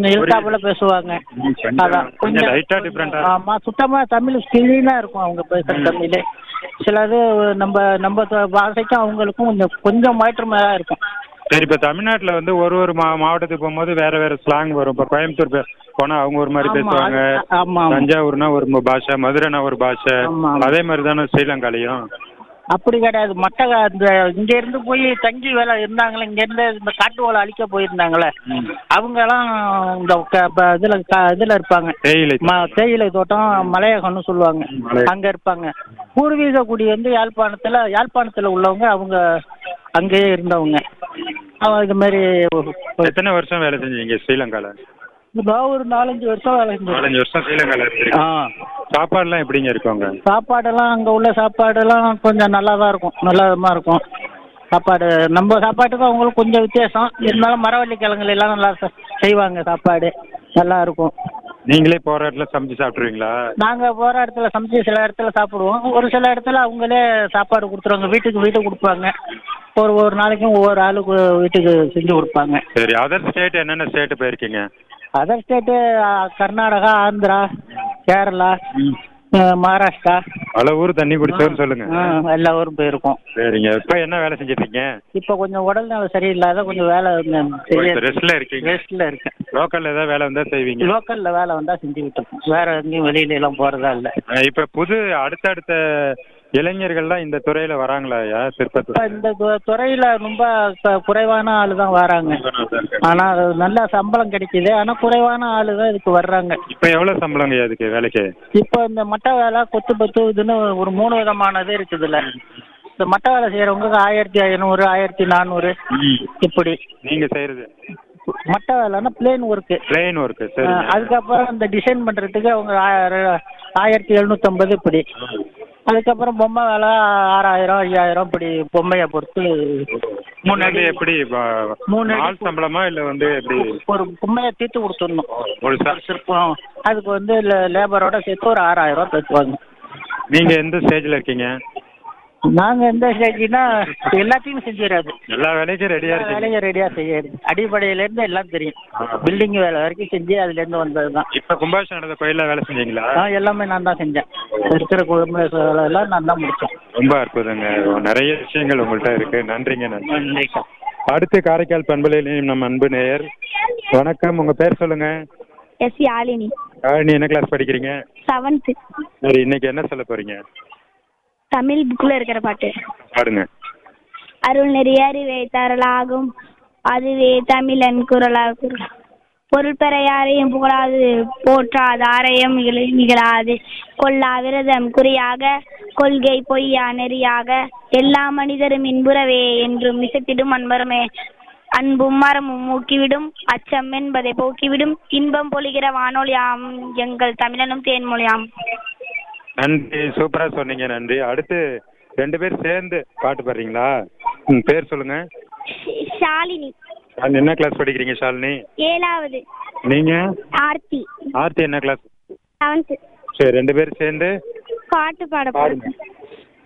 கொஞ்சம் இழுத்தாப்புல பேசுவாங்க ம், கொஞ்சம் அதான் கொஞ்சம் லைட்டா டிஃப்ரெண்டா ஆமா சுத்தமா தமிழ் கிளீனா இருக்கும் அவங்க பேசுற தமிழ் சிலது நம்ம நம்ம த- பாஷைக்கும் அவங்களுக்கும் கொஞ்சம் கொஞ்சம் மாற்றமா தான் இருக்கும் சரி இப்ப தமிழ்நாட்டுல வந்து ஒரு ஒரு மா மாவட்டத்துக்கு போகும்போது வேற வேற ஸ்லாங் வரும் இப்ப கோயம்புத்தூர் பே- போனா அவங்க ஒரு மாதிரி ஆமா, பேசுவாங்க அது- ஆமா, ஆமா. தஞ்சாவூர்னா ஒரு ம- பாஷை மதுரைனா ஒரு பாஷை ஆமா, ஆமா. அதே மாதிரி தானே ஸ்ரீலங்காலையும் அப்படி கிடையாது மற்ற அந்த இங்க இருந்து போய் தங்கி வேலை இருந்தாங்களே இங்க இருந்து இந்த காட்டு வேலை அழிக்க போயிருந்தாங்களே ம். அவங்க எல்லாம் இந்த க- ப- இதுல க- இதுல இருப்பாங்க தேயிலை ம- தேயிலை தோட்டம் மலையகம்னு சொல்லுவாங்க ம், மலையகம். அங்க இருப்பாங்க பூர்வீக குடி வந்து யாழ்ப்பாணத்துல யாழ்ப்பாணத்துல உள்ளவங்க அவங்க அங்கேயே இருந்தவங்க அவங்க இது மாதிரி ஒரு- ஒரு- எத்தனை வருஷம் வேலை செஞ்சீங்க ஸ்ரீலங்கால நான் ஒரு நாலஞ்சு வருஷம் வேலை செஞ்சேன் நாலஞ்சு வருஷம் ஸ்ரீலங்கால இருந்திருக்கீங்க ஆ சாப்பாடுலாம் எப்படிங்க இருக்குங்க சாப்பாடெல்லாம் அங்கே உள்ள சாப்பாடெல்லாம் கொஞ்சம் நல்லா தான் இருக்கும் நல்ல விதமாக இருக்கும் சாப்பாடு நம்ம சாப்பாட்டுக்கும் அவங்களுக்கு கொஞ்சம் வித்தியாசம் இருந்தாலும் மரவள்ளி கிழங்குல எல்லாம் நல்லா செ- செய்வாங்க சாப்பாடு நல்லா இருக்கும் நீங்களே போற இடத்துல சமைச்சு சாப்பிட்டுருவீங்களா நாங்கள் போகிற இடத்துல சமைச்சு சில இடத்துல சாப்பிடுவோம் ஒரு சில இடத்துல அவங்களே சாப்பாடு கொடுத்துருவாங்க வீட்டுக்கு வீட்டுக்கு கொடுப்பாங்க ஒரு ஒரு நாளைக்கும் ஒவ்வொரு ஆளுக்கு வீட்டுக்கு செஞ்சு கொடுப்பாங்க சரி அதர் ஸ்டேட் என்னென்ன ஸ்டேட் போயிருக்கீங்க அதர் ஸ்டேட்டு கர்நாடகா ஆந்திரா கேரளா அஹ், மகாராஷ்டிரா பல ஊர் தண்ணி குடிச்சோன்னு சொல்லுங்க அஹ், எல்லா ஊரும் போயிருக்கோம் சரிங்க இப்ப என்ன வேலை செஞ்சுட்டு இருக்கீங்க இப்போ கொஞ்சம் உடல்நல சரியில்லாத கொஞ்சம் வேலை ரெஸ்ட்ல இருக்கீங்க ரெஸ்ட்ல இருக்கேன் லோக்கல்ல ஏதாவது வேலை வந்தா செய்வீங்க லோக்கல்ல வேலை வந்தா செஞ்சுக்கிட்டு இருக்கோம் வேற எங்கேயும் வெளியில எல்லாம் போறதா இல்ல அஹ் இப்ப புது அடுத்தடுத்த இளைஞர்கள்லாம் இந்த துறையில வராங்களா ஐயா இப்ப திருப்பத்தூர் இந்த து- துறையில ரொம்ப க- குறைவான ஆளு தான் வராங்க ஆனா அது நல்ல சம்பளம் கிடைக்குது ஆனா குறைவான ஆளு தான் இதுக்கு வர்றாங்க இப்ப எவ்வளவு சம்பளங்க ஐயா இதுக்கு வேலைக்கு இப்போ இந்த மட்டை வேலை கொத்து பத்து இதுன்னு ஒரு மூணு விதமானது இருக்குதுல்ல இந்த மட்டை வேலை செய்யறவங்களுக்கு ஆயிரத்தி ஐநூறு ஆயிரத்தி நானூறு இப்படி நீங்க செய்யறது மட்டை வேலைன்னா பிளேன் ஒர்க்கு பிளெயின் ஒர்க் சரி அதுக்கப்புறம் இந்த டிசைன் பண்றதுக்கு அவங்க ஆயிர- ஆயிரத்தி எழுநூத்தம்பது இப்படி அதுக்கப்புறம் பொம்மை வேலை ஆறாயிரம் ஐயாயிரம் இப்படி பொம்மையை பொறுத்து மூணு அடி எப்படி வ- மூணு அடி நாள் சம்பளமா இல்ல வந்து எப்படி ஒரு பொம்மையை தீர்த்து கொடுத்துடணும் ஒரு ச- ஒரு சிற்பம் அதுக்கு வந்து லேபரோட சேர்த்து ஒரு ஆறாயிரம் ரூபாய் பேசுவாங்க நீங்க எந்த ஸ்டேஜ்ல இருக்கீங்க நாங்க எந்த ஸ்டேஜ்னா எல்லாத்தையும் செஞ்சிடாது எல்லா வேலைக்கும் ரெடியா இருக்கீங்க வேலையை ரெடியா செய்யாது அடிப்படையில இருந்து எல்லாம் தெரியும் பில்டிங் வேலை வரைக்கும் செஞ்சு அதுல இருந்து வந்ததுதான் இப்ப கும்பாஷம் நடந்த கோயில்ல வேலை செஞ்சீங்களா நான் எல்லாமே நான் தான் செஞ்சேன் இருக்கிற குடும்ப வேலை எல்லாம் நான் தான் முடிச்சேன் ரொம்ப அற்புதங்க நிறைய விஷயங்கள் உங்கள்கிட்ட இருக்கு நன்றிங்க நன்றி நன்றி சார் அடுத்து காரைக்கால் பண்பலையிலையும் நம்ம அன்பு நேயர் வணக்கம் உங்க பேர் சொல்லுங்க எஸ் யாழினி நீ என்ன கிளாஸ் படிக்கிறீங்க செவன்த்து சரி இன்னைக்கு என்ன சொல்ல போறீங்க தமிழ் புக்கில் இருக்கிற பாட்டு பாடுங்க அருள் நெறிய அறிவை தரலாகும் அதுவே தமிழன் குரலாகும் பொருள் பெற யாரையும் புகழாது போற்றாது ஆரையும் நிகழ நிகழாது கொல்லா விரதம் குறியாக கொள்கை பொய்யா நெறியாக எல்லா மனிதரும் இன்புறவே என்றும் மிசத்திடும் அன்பருமே அன்பும் மரமும் ஊக்கிவிடும் அச்சம் என்பதை போக்கிவிடும் இன்பம் பொழிகிற வானொலியாம் எங்கள் தமிழனும் தேன்மொழியாம் நன்றி சூப்பரா சொன்னீங்க நன்றி அடுத்து ரெண்டு பேர் சேர்ந்து பாட்டு பாடுறீங்களா ம் பேர் சொல்லுங்க ஷாலினி நான் என்ன கிளாஸ் படிக்கிறீங்க ஷாலினி ஏழாவது நீங்க ஆர்த்தி ஆர்த்தி என்ன கிளாஸ் செவன்த்து சரி ரெண்டு பேரும் சேர்ந்து பாட்டு பாட பாடுங்க போறேன்